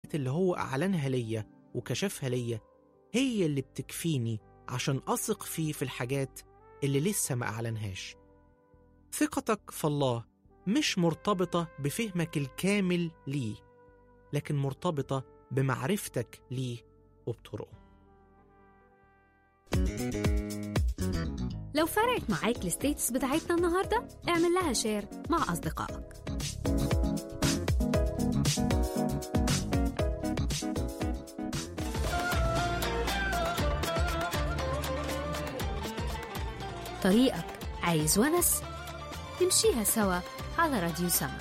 اللي هو أعلنها ليا وكشفها ليا هي اللي بتكفيني عشان أثق فيه في الحاجات اللي لسه ما أعلنهاش ثقتك في الله مش مرتبطة بفهمك الكامل ليه لكن مرتبطة بمعرفتك ليه وبطرقه لو فرقت معاك الستيتس بتاعتنا النهاردة اعمل لها شير مع أصدقائك طريقك عايز ونس نمشيها سوا على راديو سما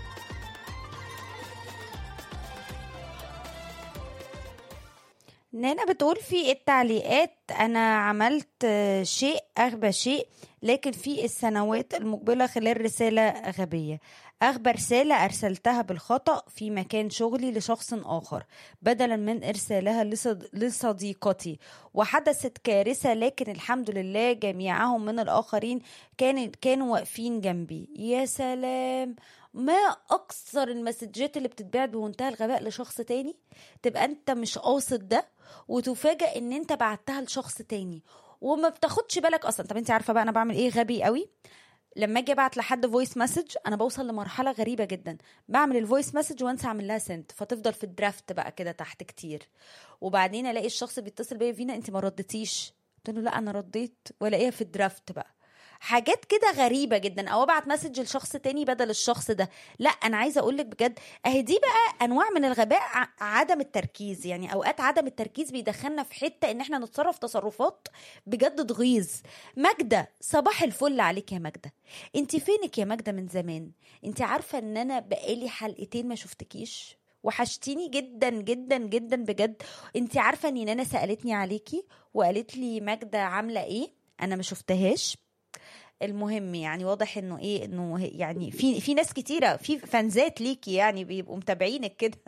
نانا بتقول في التعليقات أنا عملت آه، شيء أغبى شيء لكن في السنوات المقبلة خلال رسالة غبية أغبى رسالة أرسلتها بالخطأ في مكان شغلي لشخص آخر بدلا من إرسالها لصد... لصديقتي وحدثت كارثة لكن الحمد لله جميعهم من الآخرين كان... كانوا واقفين جنبي يا سلام ما أكثر المسجات اللي بتتبعت بمنتهى الغباء لشخص تاني تبقى أنت مش قاصد ده وتفاجأ ان انت بعتها لشخص تاني وما بتاخدش بالك اصلا طب انت عارفه بقى انا بعمل ايه غبي قوي لما اجي ابعت لحد فويس مسج انا بوصل لمرحله غريبه جدا بعمل الفويس مسج وانسى اعمل لها سنت فتفضل في الدرافت بقى كده تحت كتير وبعدين الاقي الشخص بيتصل بيا فينا انت ما ردتيش قلت له لا انا رديت والاقيها في الدرافت بقى حاجات كده غريبة جدا او ابعت مسج لشخص تاني بدل الشخص ده لا انا عايزة اقول لك بجد اهي دي بقى انواع من الغباء ع- عدم التركيز يعني اوقات عدم التركيز بيدخلنا في حتة ان احنا نتصرف تصرفات بجد تغيظ ماجدة صباح الفل عليك يا ماجدة انت فينك يا ماجدة من زمان انت عارفة ان انا بقالي حلقتين ما شفتكيش وحشتيني جدا جدا جدا بجد انت عارفه ان نانا سالتني عليكي وقالت لي ماجده عامله ايه انا ما شفتهاش المهم يعني واضح انه ايه انه هي- يعني في في ناس كتيره في فانزات ليكي يعني بيبقوا متابعينك كده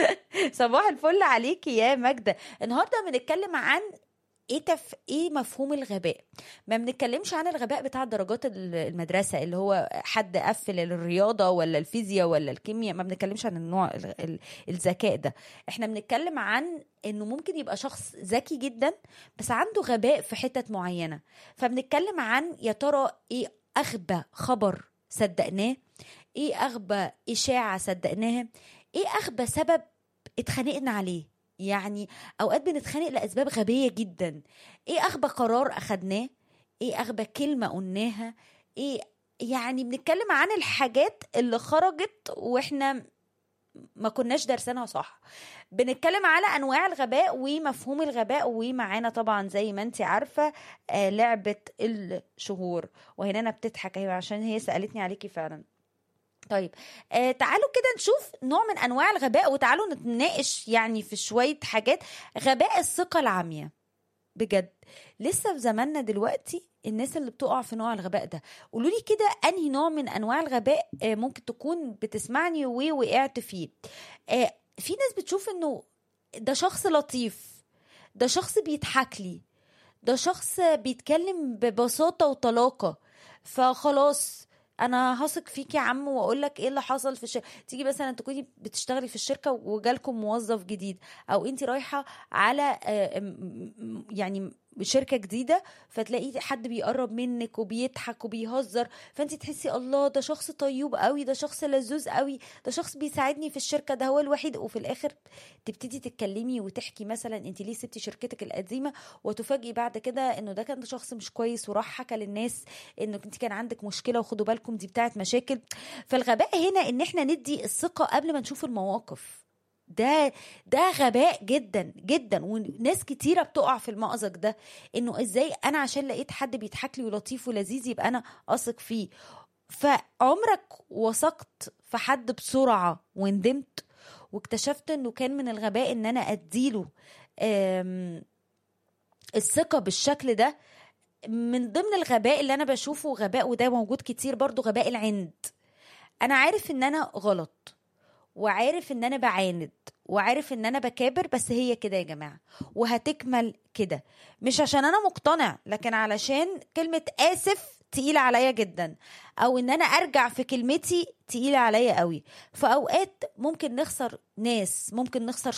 صباح الفل عليكي يا ماجده النهارده بنتكلم عن ايه تف... ايه مفهوم الغباء ما بنتكلمش عن الغباء بتاع درجات ال- المدرسه اللي هو حد قفل الرياضه ولا الفيزياء ولا الكيمياء ما بنتكلمش عن النوع ال- ال- الذكاء ده احنا بنتكلم عن انه ممكن يبقى شخص ذكي جدا بس عنده غباء في حتت معينه فبنتكلم عن يا ترى ايه اغبى خبر صدقناه ايه اغبى اشاعه صدقناها ايه اغبى سبب اتخانقنا عليه يعني اوقات بنتخانق لاسباب غبيه جدا ايه اغبى قرار اخدناه ايه اغبى كلمه قلناها ايه يعني بنتكلم عن الحاجات اللي خرجت واحنا ما كناش دارسينها صح بنتكلم على انواع الغباء ومفهوم الغباء ومعانا طبعا زي ما انت عارفه آه لعبه الشهور وهنا انا بتضحك ايوه عشان هي سالتني عليكي فعلا طيب آه تعالوا كده نشوف نوع من انواع الغباء وتعالوا نتناقش يعني في شويه حاجات غباء الثقه العاميه بجد لسه في زماننا دلوقتي الناس اللي بتقع في نوع الغباء ده قولوا لي كده انهي نوع من انواع الغباء آه، ممكن تكون بتسمعني ووقعت فيه آه، في ناس بتشوف انه ده شخص لطيف ده شخص بيضحك لي ده شخص بيتكلم ببساطة وطلاقة فخلاص انا هثق فيك يا عم واقول لك ايه اللي حصل في الشركه تيجي مثلا تكوني بتشتغلي في الشركه وجالكم موظف جديد او انت رايحه على آه، م- م- يعني شركه جديده فتلاقي حد بيقرب منك وبيضحك وبيهزر فانت تحسي الله ده شخص طيوب قوي ده شخص لذوذ قوي ده شخص بيساعدني في الشركه ده هو الوحيد وفي الاخر تبتدي تتكلمي وتحكي مثلا انت ليه سبتي شركتك القديمه وتفاجئي بعد كده انه ده كان شخص مش كويس وراح حكى للناس انك انت كان عندك مشكله وخدوا بالكم دي بتاعت مشاكل فالغباء هنا ان احنا ندي الثقه قبل ما نشوف المواقف ده ده غباء جدا جدا وناس كتيره بتقع في المأزق ده انه ازاي انا عشان لقيت حد بيضحك لي ولطيف ولذيذ يبقى انا اثق فيه فعمرك وثقت في حد بسرعه وندمت واكتشفت انه كان من الغباء ان انا اديله آم، الثقه بالشكل ده من ضمن الغباء اللي انا بشوفه غباء وده موجود كتير برضو غباء العند انا عارف ان انا غلط وعارف ان انا بعاند وعارف ان انا بكابر بس هي كده يا جماعه وهتكمل كده مش عشان انا مقتنع لكن علشان كلمه اسف تقيله عليا جدا او ان انا ارجع في كلمتي تقيله عليا قوي فاوقات ممكن نخسر ناس ممكن نخسر